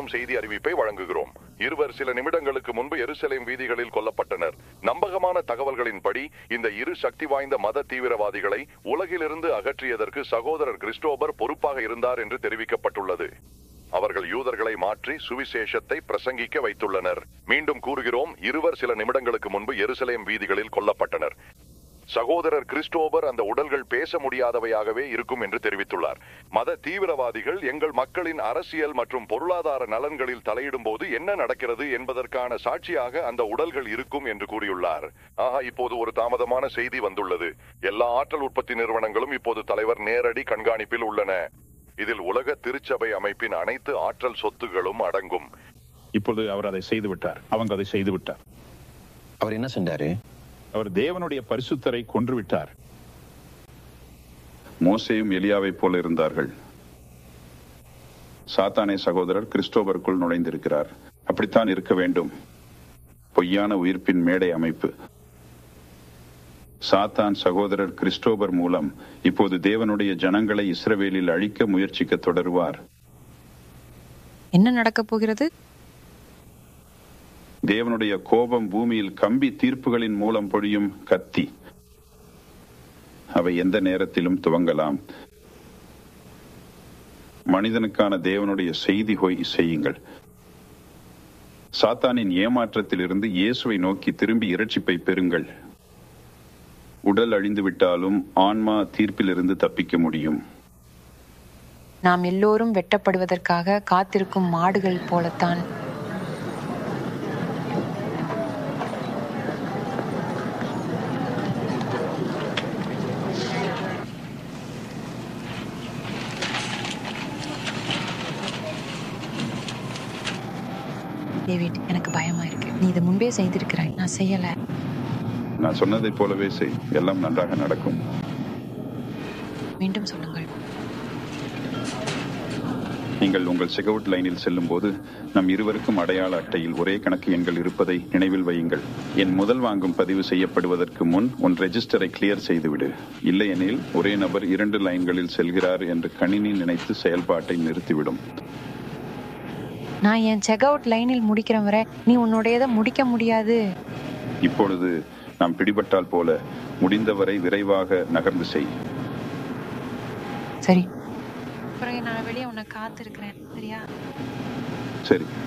தரும் செய்தி அறிவிப்பை வழங்குகிறோம் இருவர் சில நிமிடங்களுக்கு முன்பு எருசலேம் வீதிகளில் கொல்லப்பட்டனர் நம்பகமான தகவல்களின்படி இந்த இரு சக்தி வாய்ந்த மத தீவிரவாதிகளை உலகிலிருந்து அகற்றியதற்கு சகோதரர் கிறிஸ்டோபர் பொறுப்பாக இருந்தார் என்று தெரிவிக்கப்பட்டுள்ளது அவர்கள் யூதர்களை மாற்றி சுவிசேஷத்தை பிரசங்கிக்க வைத்துள்ளனர் மீண்டும் கூறுகிறோம் இருவர் சில நிமிடங்களுக்கு முன்பு எருசலேம் வீதிகளில் கொல்லப்பட்டனர் சகோதரர் கிறிஸ்டோபர் அந்த உடல்கள் பேச முடியாதவையாகவே இருக்கும் என்று தெரிவித்துள்ளார் மத தீவிரவாதிகள் எங்கள் மக்களின் அரசியல் மற்றும் பொருளாதார நலன்களில் தலையிடும் போது என்ன நடக்கிறது என்பதற்கான சாட்சியாக அந்த உடல்கள் இருக்கும் என்று கூறியுள்ளார் ஆஹா இப்போது ஒரு தாமதமான செய்தி வந்துள்ளது எல்லா ஆற்றல் உற்பத்தி நிறுவனங்களும் இப்போது தலைவர் நேரடி கண்காணிப்பில் உள்ளன இதில் உலக திருச்சபை அமைப்பின் அனைத்து ஆற்றல் சொத்துகளும் அடங்கும் இப்பொழுது அவர் அதை செய்து விட்டார் அவங்க அதை செய்து விட்டார் அவர் என்ன செஞ்சாரு அவர் தேவனுடைய பரிசுத்தரை கொன்று விட்டார் மோசேயும் எலியாவைப் போல இருந்தார்கள் சாத்தானே சகோதரர் கிறிஸ்டோபருக்குள் நுழைந்திருக்கிறார் அப்படித்தான் இருக்க வேண்டும் பொய்யான உயிர்ப்பின் மேடை அமைப்பு சாத்தான் சகோதரர் கிறிஸ்டோபர் மூலம் இப்போது தேவனுடைய ஜனங்களை இஸ்ரவேலில் அழிக்க முயற்சிக்க தொடருவார் என்ன நடக்கப் போகிறது தேவனுடைய கோபம் பூமியில் கம்பி தீர்ப்புகளின் மூலம் பொழியும் கத்தி அவை எந்த நேரத்திலும் துவங்கலாம் மனிதனுக்கான தேவனுடைய செய்தி ஹொய் செய்யுங்கள் சாத்தானின் ஏமாற்றத்திலிருந்து இயேசுவை நோக்கி திரும்பி இரட்சிப்பை பெறுங்கள் உடல் அழிந்து விட்டாலும் ஆன்மா தீர்ப்பிலிருந்து தப்பிக்க முடியும் நாம் எல்லோரும் வெட்டப்படுவதற்காக காத்திருக்கும் மாடுகள் போலத்தான் டேவிட் எனக்கு பயமா இருக்கு நீ இதை முன்பே செய்திருக்கிறாய் நான் செய்யல நான் சொன்னதைப் போலவே செய் எல்லாம் நன்றாக நடக்கும் மீண்டும் சொல்லுங்கள் நீங்கள் உங்கள் செகவுட் லைனில் செல்லும்போது நம் இருவருக்கும் அடையாள அட்டையில் ஒரே கணக்கு எண்கள் இருப்பதை நினைவில் வையுங்கள் என் முதல் வாங்கும் பதிவு செய்யப்படுவதற்கு முன் உன் ரெஜிஸ்டரை கிளியர் செய்துவிடு இல்லையெனில் ஒரே நபர் இரண்டு லைன்களில் செல்கிறார் என்று கணினி நினைத்து செயல்பாட்டை நிறுத்திவிடும் நான் என் செக் அவுட் லைனில் முடிக்கிற வரை நீ உன்னுடையதை முடிக்க முடியாது இப்பொழுது நாம் பிடிபட்டால் போல முடிந்தவரை விரைவாக நகர்ந்து செய் சரி அப்புறம் நான் வெளியே உன்னை காத்திருக்கிறேன் சரியா சரி